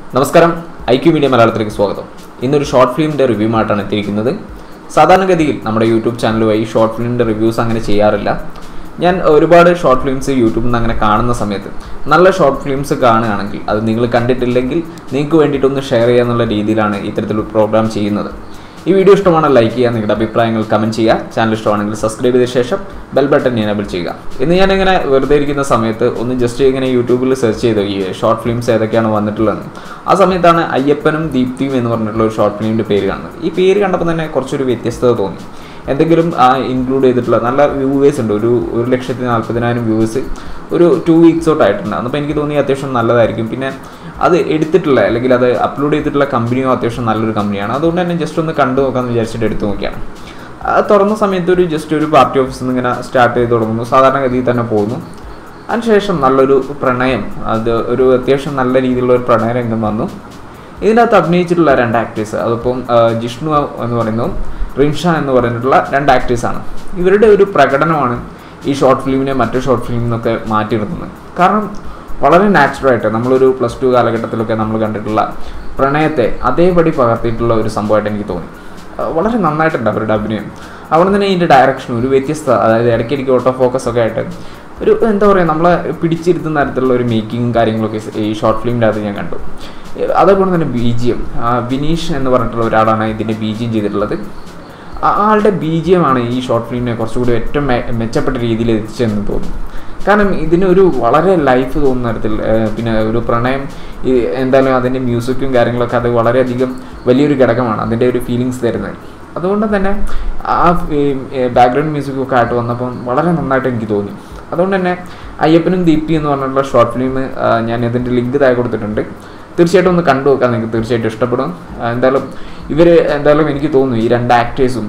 നമസ്കാരം I Q media മലയാളത്തിലേക്ക് സ്വാഗതം ഇന്നൊരു ഷോർട്ട് ഫിലിമിൻ്റെ റിവ്യൂ ആയിട്ടാണ് എത്തിയിരിക്കുന്നത് സാധാരണഗതിയിൽ നമ്മുടെ യൂട്യൂബ് ചാനൽ വഴി ഷോർട്ട് ഫിലിമിൻ്റെ റിവ്യൂസ് അങ്ങനെ ചെയ്യാറില്ല ഞാൻ ഒരുപാട് ഷോർട്ട് ഫിലിംസ് യൂട്യൂബിൽ നിന്ന് അങ്ങനെ കാണുന്ന സമയത്ത് നല്ല ഷോർട്ട് ഫിലിംസ് കാണുകയാണെങ്കിൽ അത് നിങ്ങൾ കണ്ടിട്ടില്ലെങ്കിൽ നിങ്ങൾക്ക് വേണ്ടിയിട്ടൊന്ന് ഷെയർ ചെയ്യുക എന്നുള്ള രീതിയിലാണ് ഇത്തരത്തിലൊരു പ്രോഗ്രാം ചെയ്യുന്നത് ഈ വീഡിയോ ഇഷ്ടമാണ് ലൈക്ക് ചെയ്യുക നിങ്ങളുടെ അഭിപ്രായങ്ങൾ കമൻറ്റ് ചെയ്യുക ചാനൽ ഇഷ്ടമാണെങ്കിൽ സബ്സ്ക്രൈബ് ചെയ്ത ശേഷം ബെൽ ബട്ടൺ എനേബിൾ ചെയ്യുക ഇന്ന് ഞാനിങ്ങനെ വെറുതെ ഇരിക്കുന്ന സമയത്ത് ഒന്ന് ജസ്റ്റ് ഇങ്ങനെ യൂട്യൂബിൽ സെർച്ച് ചെയ്തു ഈ ഷോർട്ട് ഫിലിംസ് ഏതൊക്കെയാണ് വന്നിട്ടുള്ളത് ആ സമയത്താണ് അയ്യപ്പനും ദീപ്തിയും എന്ന് പറഞ്ഞിട്ടുള്ള ഒരു ഷോർട്ട് ഫിലിമിൻ്റെ പേര് കാണുന്നത് ഈ പേര് കണ്ടപ്പോൾ തന്നെ കുറച്ചൊരു വ്യത്യസ്തത തോന്നി എന്തെങ്കിലും ഇൻക്ലൂഡ് ചെയ്തിട്ടുള്ള നല്ല വ്യൂവേഴ്സ് ഉണ്ട് ഒരു ഒരു ലക്ഷത്തി നാൽപ്പതിനായിരം വ്യൂവേഴ്സ് ഒരു ടു വീക്സ് തൊട്ട് ആയിട്ടുണ്ട് അപ്പോൾ എനിക്ക് തോന്നി അത്യാവശ്യം നല്ലതായിരിക്കും പിന്നെ അത് എടുത്തിട്ടുള്ള അല്ലെങ്കിൽ അത് അപ്ലോഡ് ചെയ്തിട്ടുള്ള കമ്പനിയോ അത്യാവശ്യം നല്ലൊരു കമ്പനിയാണ് അതുകൊണ്ട് തന്നെ ജസ്റ്റ് ഒന്ന് കണ്ടു നോക്കാമെന്ന് വിചാരിച്ചിട്ട് എടുത്തു നോക്കിയാണ് അത് തുറന്ന സമയത്ത് ഒരു ജസ്റ്റ് ഒരു പാർട്ടി ഓഫീസിൽ നിന്ന് ഇങ്ങനെ സ്റ്റാർട്ട് ചെയ്ത് തുടങ്ങുന്നു സാധാരണഗതിയിൽ തന്നെ പോകുന്നു അതിനുശേഷം നല്ലൊരു പ്രണയം അത് ഒരു അത്യാവശ്യം നല്ല രീതിയിലുള്ള ഒരു പ്രണയ രംഗം വന്നു ഇതിനകത്ത് അഭിനയിച്ചിട്ടുള്ള രണ്ട് ആക്ടേഴ്സ് അതിപ്പം ആ, ജിഷ്ണു എന്ന് പറയുന്നു റിൻഷ എന്ന് പറഞ്ഞിട്ടുള്ള രണ്ട് ആക്ടേഴ്സാണ് ഇവരുടെ ഒരു പ്രകടനമാണ് ഈ ഷോർട്ട് ഫിലിമിനെ മറ്റു ഷോർട്ട് ഫിലിമിൽ നിന്നൊക്കെ മാറ്റിയിരുത്തുന്നത് കാരണം വളരെ നാച്ചുറലായിട്ട് നമ്മളൊരു പ്ലസ് ടു കാലഘട്ടത്തിലൊക്കെ നമ്മൾ കണ്ടിട്ടുള്ള പ്രണയത്തെ അതേപടി പകർത്തിയിട്ടുള്ള ഒരു സംഭവമായിട്ട് എനിക്ക് തോന്നി ആ, വളരെ നന്നായിട്ടുണ്ട് അവരുടെ അഭിനയം അവിടെ തന്നെ ഇതിൻ്റെ ഡയറക്ഷൻ ഒരു വ്യത്യസ്ത അതായത് ഇടയ്ക്കിടയ്ക്ക് ഓട്ടോ ഫോക്കസ് ഒക്കെ ആയിട്ട് ഒരു എന്താ പറയുക നമ്മളെ പിടിച്ചിരുത്തുന്ന തരത്തിലുള്ള ഒരു മേക്കിങ്ങും കാര്യങ്ങളൊക്കെ ഈ ഷോർട്ട് ഫിലിമിൻ്റെ അകത്ത് ഞാൻ കണ്ടു ഏഹ് അതേപോലെ തന്നെ ബീജിയം വിനീഷ് എന്ന് പറഞ്ഞിട്ടുള്ള ഒരാളാണ് ഇതിൻ്റെ ബീജിയം ചെയ്തിട്ടുള്ളത് ആ ആളുടെ ബീജിയമാണ് ഈ ഷോർട്ട് ഫിലിമിനെ കുറച്ചുകൂടി ഏറ്റവും മെ- മെച്ചപ്പെട്ട രീതിയിൽ എത്തിച്ചതെന്ന് തോന്നുന്നു കാരണം ഇതിനൊരു വളരെ ലൈഫ് തോന്നുന്ന തരത്തിൽ ഏഹ് പിന്നെ ഒരു പ്രണയം ഈ എന്തായാലും അതിൻ്റെ മ്യൂസിക്കും കാര്യങ്ങളൊക്കെ അത് വളരെയധികം വലിയൊരു ഘടകമാണ് അതിൻ്റെ ഒരു ഫീലിങ്സ് തരുന്നത് അതുകൊണ്ട് തന്നെ ആ ബാക്ക്ഗ്രൗണ്ട് മ്യൂസിക്കും ഒക്കെ ആയിട്ട് വന്നപ്പം വളരെ നന്നായിട്ട് എനിക്ക് തോന്നി അതുകൊണ്ട് തന്നെ അയ്യപ്പനും ദീപ്തി എന്ന് പറഞ്ഞിട്ടുള്ള ഷോർട്ട് ഫിലിം ഞാൻ ഇതിൻ്റെ ലിങ്ക് താഴെ കൊടുത്തിട്ടുണ്ട് തീർച്ചയായിട്ടും ഒന്ന് കണ്ടു നോക്കാൻ നിങ്ങൾക്ക് തീർച്ചയായിട്ടും ഇഷ്ടപ്പെടും ആ, എന്തായാലും ഇവർ എന്തായാലും എനിക്ക് തോന്നുന്നു ഈ രണ്ട് ആക്ടേഴ്സും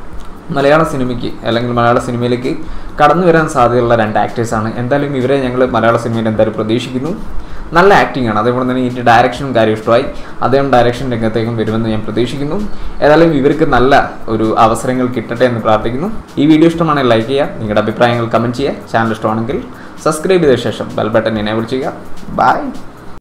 മലയാള സിനിമയ്ക്ക് അല്ലെങ്കിൽ മലയാള സിനിമയിലേക്ക് കടന്നു വരാൻ സാധ്യതയുള്ള രണ്ട് ആക്ടേഴ്സാണ് എന്തായാലും ഇവരെ ഞങ്ങൾ മലയാള സിനിമയിൽ എന്തായാലും പ്രതീക്ഷിക്കുന്നു നല്ല ആക്ടിംഗ് ആണ് അതേപോലെ തന്നെ ഇതിൻ്റെ ഡയറക്ഷനും കാര്യം ഇഷ്ടമായി അദ്ദേഹം ഡയറക്ഷൻ രംഗത്തേക്കും വരുമെന്ന് ഞാൻ പ്രതീക്ഷിക്കുന്നു ഏതായാലും ഇവർക്ക് നല്ല ഒരു അവസരങ്ങൾ കിട്ടട്ടെ എന്ന് പ്രാർത്ഥിക്കുന്നു ഈ വീഡിയോ ഇഷ്ടമാണെങ്കിൽ ലൈക്ക് ചെയ്യുക നിങ്ങളുടെ അഭിപ്രായങ്ങൾ കമൻറ്റ് ചെയ്യുക ചാനൽ ഇഷ്ടമാണെങ്കിൽ സബ്സ്ക്രൈബ് ചെയ്ത ശേഷം ബെൽ ബട്ടൺ എനേബിൾ ചെയ്യുക ബൈ